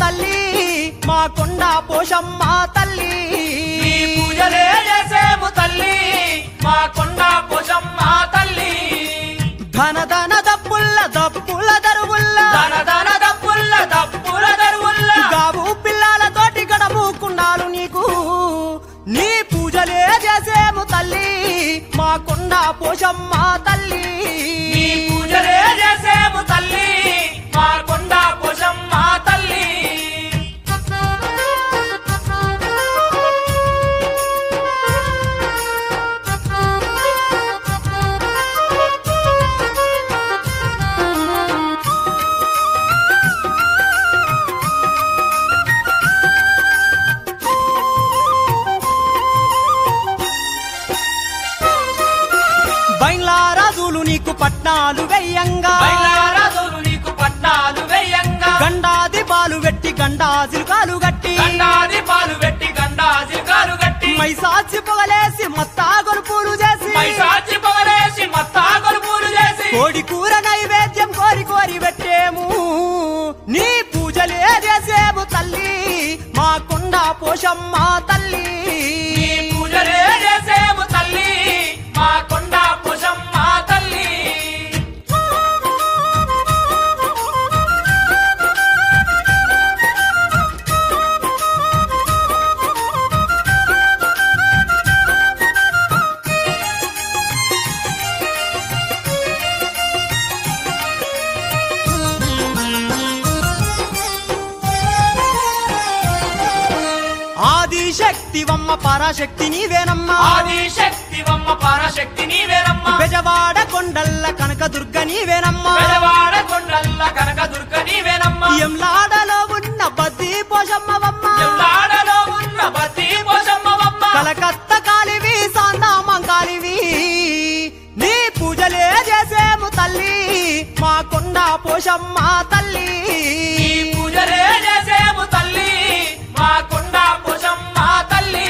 తల్లి మా కొండ పోషమ్మ తల్లి నీ పూజలే చేసేము తల్లి మా కొండ పోషమ్మ తల్లి ధన ధన దప్పుల్ల దప్పుల దరువుల్ల దన దన దప్పుల్ల దప్పుల దరువుల్ల గావు పిల్లలతోటి గడముకున్నాను నీకు నీ పూజలే చేసేము తల్లి మా కొండ పోషమ్మ తల్లి నీ పూజలే చేసేము తల్లి మా కొండ పోషమ్మ తల్లి బైలారాజులు నీకు పట్నాలు వెయ్యంగా బయలారాజులు నీకు పట్నాలు వెయ్యంగా గండాది పాలు వెట్టి గండాజిలు కాలు గట్టి గండాది పాలు పెట్టి గండాసి కాలు గట్టి మైసాచి పొగలేసి మత్తా గొలుపులు చేసి పైసాచి పొగలేసి మత్తా గొలుపులు చేసి కోడి కూర నైవేద్యం కోరి కోరి పెట్టేము నీ పూజలే చేసేము తల్లి మా కొండ పోషమ్మ తల్లి నీ పూజలే చేసేము తల్లి మా కొండ పోషమ్మ తల్లి ఆది శక్తివమ్మ పరాశక్తి నీవేనమ్మా ఆది శక్తివమ్మ పరాశక్తి నీవేనమ్మ బెజవాడ కొండల్ల కనక దుర్గ నీవేనమ్మా పెదవాడ కొండల్ల కనక దుర్గ నీవేనమ్మ ఎంలాడలో ఉన్న బద్ది పోషమ్మవమ్మ ఎల్లాడలో ఉన్న బతి పోషమ్మవమ్మ కలకత్త కాలివి సాందామం కాలివి నీ పూజలే చేసేము తల్లి మా కొండ పోషమ్మ తల్లి నీ పూజలే చేసేము తల్లి మా కొండ పోషమ్మ తల్లి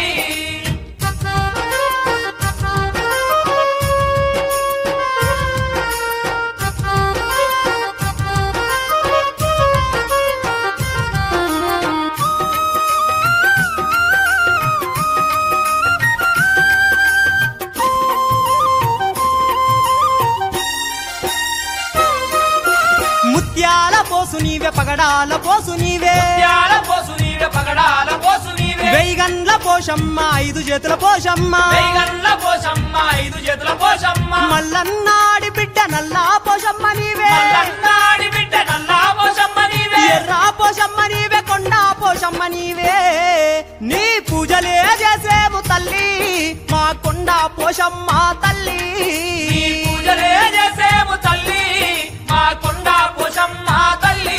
ముత్యాల పోసు నీవే పగడాల పోసు నీవే త్యాల పోసు నీవే పగడాల పోసు నీవే వెయ్యగండ్ల పోషమ్మ ఐదు చేతుల పోషమ్మ వెయ్యగల్ల పోషమ్మ ఐదు చేతుల పోషమ్మ మల్లన్నాడి బిడ్డ నల్లా పోషమ్మ నీవే మల్లన్నాడి బిడ్డ నల్లా పోషమ్మ నీవే ఎర్రా పోషమ్మ నీవే కొండ పోషమ్మ నీవే నీ పూజలే చేసేము తల్లి మా కొండ పోషమ్మ తల్లి నీ పూజలే చేసేము తల్లి మా కొండ పోషమ్మ తల్లి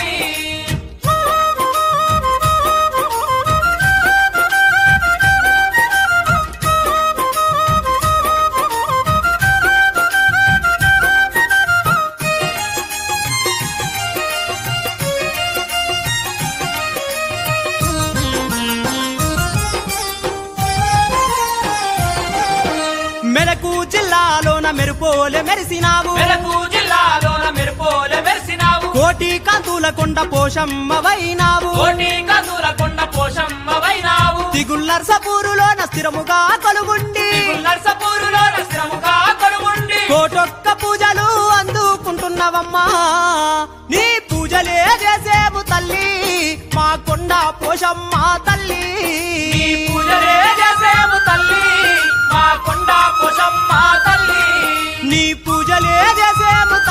మెలకు జిల్లాలోన మెరుపోలే మెరిసినావు మెలకు జిల్లాలోన మెరుపోలే మెరిసినావు కోటి కాంతుల కొండ పోషమ్మ వైనావు కోటి కదుల కొండ పోషమ్మ వైనావు తిగుల్లర్సపూరులోన స్థిరముగా కొలుగుండి నర్సపూరులో స్థిరముగా కొడుగుండి కోటొక్క పూజలు అందుకుంటున్నవమ్మా నీ పూజలే చేసేము తల్లి మా కొండ పోషమ్మ తల్లి నీ పూజలే చేసేము తల్లి మా కొండ పోషమ్మ తల్లి నీ పూజలే చేసేము